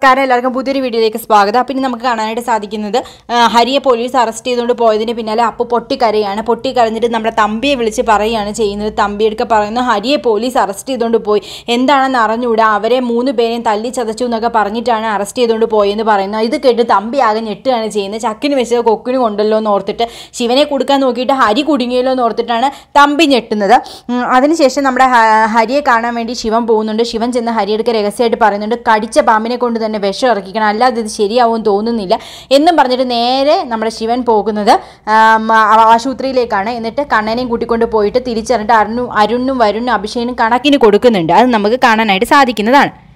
കാരണം എല്ലാവർക്കും പുതിയൊരു വീഡിയോയിലേക്ക് സ്വാഗതം അപ്പം ഇനി നമുക്ക് കാണാനായിട്ട് സാധിക്കുന്നത് ആ, ഹരിയെ പോലീസ് അറസ്റ്റ് ചെയ്തുകൊണ്ട് പോയതിന് പിന്നാലെ അപ്പു പൊട്ടിക്കരയാണ് പൊട്ടിക്കരഞ്ഞിട്ട് നമ്മുടെ തമ്പിയെ വിളിച്ച് പറയുകയാണ് ചെയ്യുന്നത് തമ്പിയെടുക്ക പറയുന്നു ഹരിയെ പോലീസ് അറസ്റ്റ് ചെയ്തുകൊണ്ട് പോയി എന്താണെന്ന് അറിഞ്ഞുകൂടാ അവരെ മൂന്ന് പേരെയും തല്ലി ചതച്ചു എന്നൊക്കെ പറഞ്ഞിട്ടാണ് അറസ്റ്റ് ചെയ്തുകൊണ്ട് പോയെന്ന് പറയുന്നത് ഇത് കേട്ട് തമ്പി ആകെ ഞെട്ടുകയാണ് ചെയ്യുന്നത് ചക്കിന് വെച്ചത് കൊക്കിന് കൊണ്ടല്ലോ എന്ന് ഓർത്തിട്ട് ശിവനെ കൊടുക്കാൻ നോക്കിയിട്ട് ഹരി കുടുങ്ങിയല്ലോ എന്ന് ഓർത്തിട്ടാണ് തമ്പി ഞെട്ടുന്നത് ഉം, അതിനുശേഷം നമ്മുടെ ഹ- ഹരിയെ കാണാൻ വേണ്ടി ശിവൻ പോകുന്നുണ്ട് ശിവൻ ചെന്ന് ഹരിയെടുക്ക രഹസ്യമായിട്ട് പറയുന്നുണ്ട് കടിച്ച പാമ്പിനെ കൊണ്ട് തന്നെ വിഷം ഇറക്കിക്കണം അല്ലാതെ ഇത് ശരിയാവും തോന്നുന്നില്ല എന്നും പറഞ്ഞിട്ട് നേരെ നമ്മുടെ ശിവൻ പോകുന്നത് ആം, ആ- ആശുപത്രിയിലേക്കാണ് എന്നിട്ട് കണ്ണനെയും കൂട്ടിക്കൊണ്ട് പോയിട്ട് തിരിച്ചറിഞ്ഞിട്ട് അരുണും അരുണും വരുണും അഭിഷേകനും കണക്കിന് കൊടുക്കുന്നുണ്ട് അത് നമുക്ക് കാണാനായിട്ട് സാധിക്കുന്നതാണ്